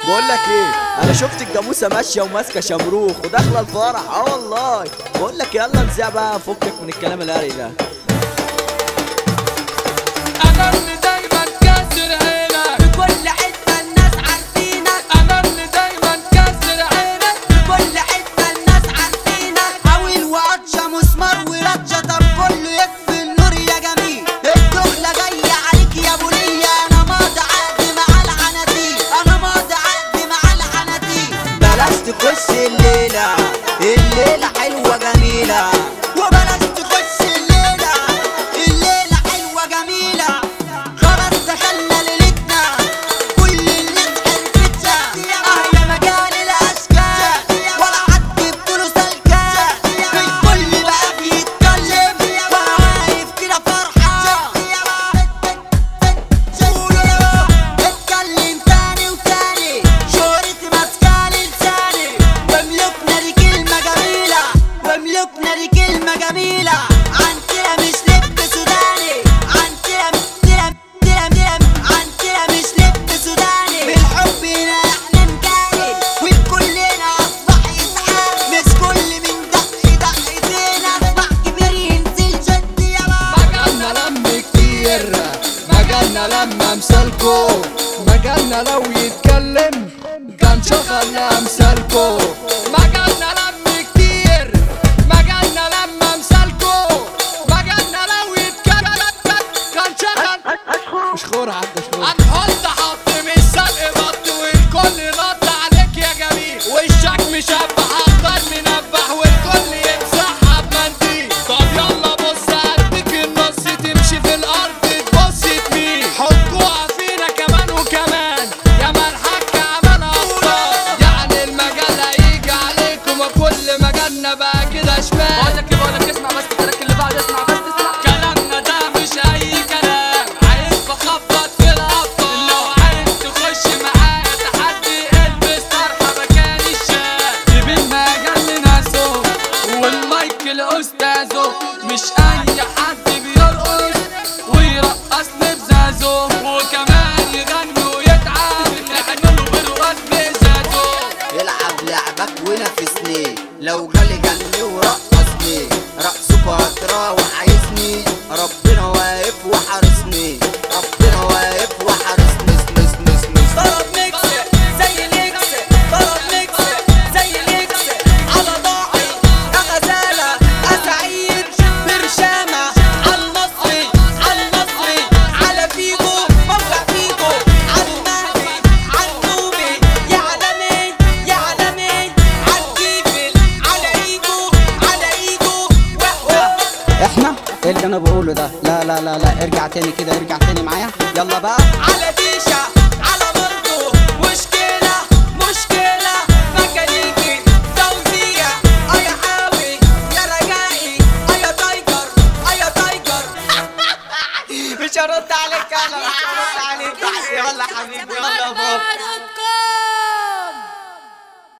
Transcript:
بقول لك ايه انا شفت الجاموسه ماشيه وماسكه شمروخ وداخله الفرح اه والله بقول لك يلا نزيع بقى فكك من الكلام الهري ده انا اللي دايما كاسر عينك في كل حتة الناس عارفينك انا اللي دايما كاسر عينك في كل حتة الناس عارفينك حاول وقطشة مسمار ورجة طب كله يكفي النور يا جميل الدخلة جاية عليك يا ابو ليا انا ماضي عقد مع العناتيل انا ماضي عقد مع العناتيل بلاش تخش الليلة الليلة حلوة جميلة وبلاش تخش الليلة الليلة حلوة جميلة خلاص دخلنا ليلتنا كل الناس عرفتها اه يا مجال الاشكال ولا حد بطوله سلكان الكل بقى بيتكلم وانا واقف كده فرحان اتكلم تاني وتاني شهرتي ماسكة لساني وملكنا دي كلمة جميلة وملكنا دي كلمة جميلة عندنا مش لب سوداني عندنا تلم تلم تلم عندنا مش لب سوداني بالحب هنا احنا نجاري وكلنا اصبح يتعب مش كل من دق دقتين اصبح كبير ينزل جد يا بابا مجالنا لم كتير مجالنا لما امثالكو مجالنا لو يتكلم كان شغل امثالكو مجالنا لم كتير مجالنا لما امثالكو مجالنا لو يتكلم كان شغل مشخور عدى شخور هنحط حط من السلق بط والكل نط عليك يا جميل وشك مشبح اخضر منبح والكل يمسحها بمنديل طب يلا بص هديك النص تمشي في الارض تبص تميل حطوها فينا كمان وكمان يا ملحك عمل ابطال يعني المجال هيجي عليكم وكل مجالنا بقى كده شمال بقول لك بقول لك اسمع بس التراك اللي بعده اسمع بس اسمع كلامنا ده مش اي كلام عايز بخبط في الابطال لو عايز تخش معايا تحدي البس طرحه مكان الشام جيب المجال لناسه والمايك لاستاذه مش اي حد بيرقص ويرقص بزازه وكمان يغني ويتعب نعمله برقص بزازه العب لعبك ونافسني لو جالي جنبي ورقصني رقصك هتراوح عايزني ربنا واقف وحارسني ربنا واقف وحارسني سمس سمس سمس ضرب ميكس زي ميكس ضرب ميكس زي ميكس على ضاعي يا غزالة يا سعيد برشامة على المصري على المصري على فيجو موقع فيجو على المهدي على النوبي يا عالمي يا عالمي على الكيفل على ايجو على ايجو وهو احنا ايه اللي انا بقوله ده لا لا لا لا ارجع تاني كده ارجع تاني معايا يلا بقى على ديشة على برضو مشكلة مشكلة ميكانيكي توزيع اه يا حاوي يا رجائي اه يا تايجر اه يا تايجر مش هرد عليك انا مش هرد عليك يلا حبيبي يلا بابا